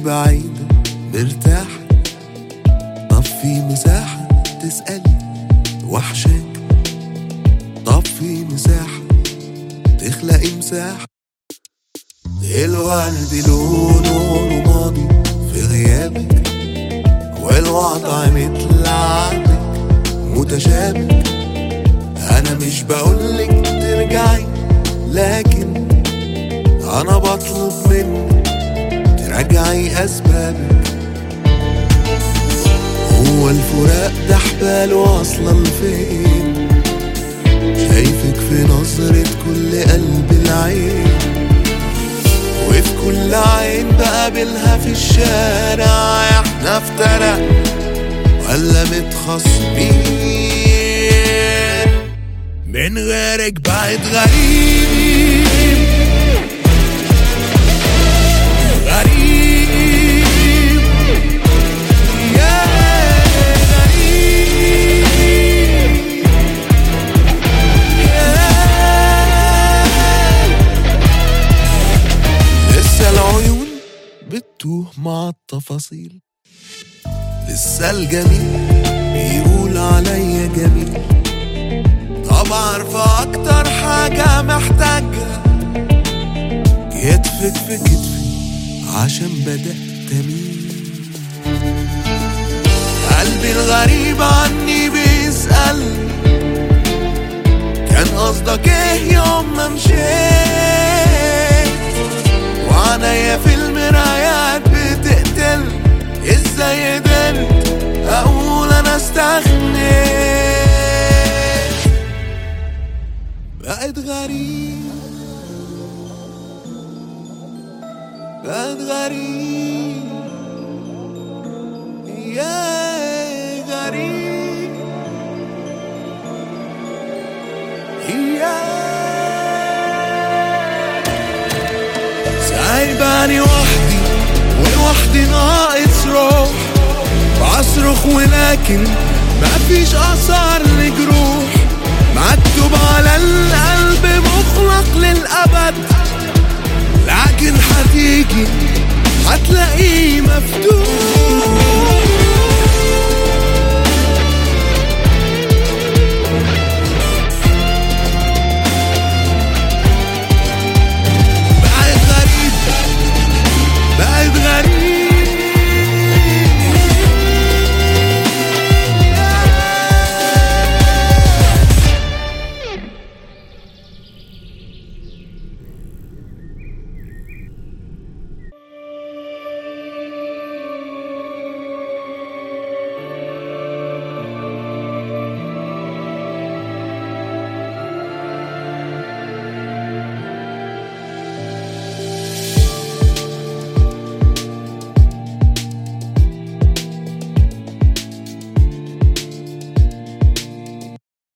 بعيدة مرتاحة طب في مساحة تسألي وحشاك طب في مساحة تخلقي مساحة الورد لونه رمادي في غيابك والوضع مثل عادك متشابك انا مش بقولك ترجعي لكن انا بطلب منك ترجعي اسبابك هو الفراق ده حبال واصلة لفين شايفك في نظرة كل قلب العين وفي كل عين بقابلها في الشارع احنا افترق ولا متخاصمين من غيرك بقت غريب غريب يا غريب يا لسه العيون بتتوه مع التفاصيل لسه الجميل بيقول عليا جميل طب عارفة أكتر حاجة محتاجها كتفك في كتفي عشان بدأت أميل قلبي الغريب عني بيسألني كان قصدك ايه يوم ما مشيت وعنيا في المرايات بتقتل ازاي قدرت اقول انا استغنيت بقت غريب بقت غريب يا غريب يا سايباني وحدي ولوحدي ناقص روح بصرخ ولكن مفيش اثار لجروح مكتوب على القلب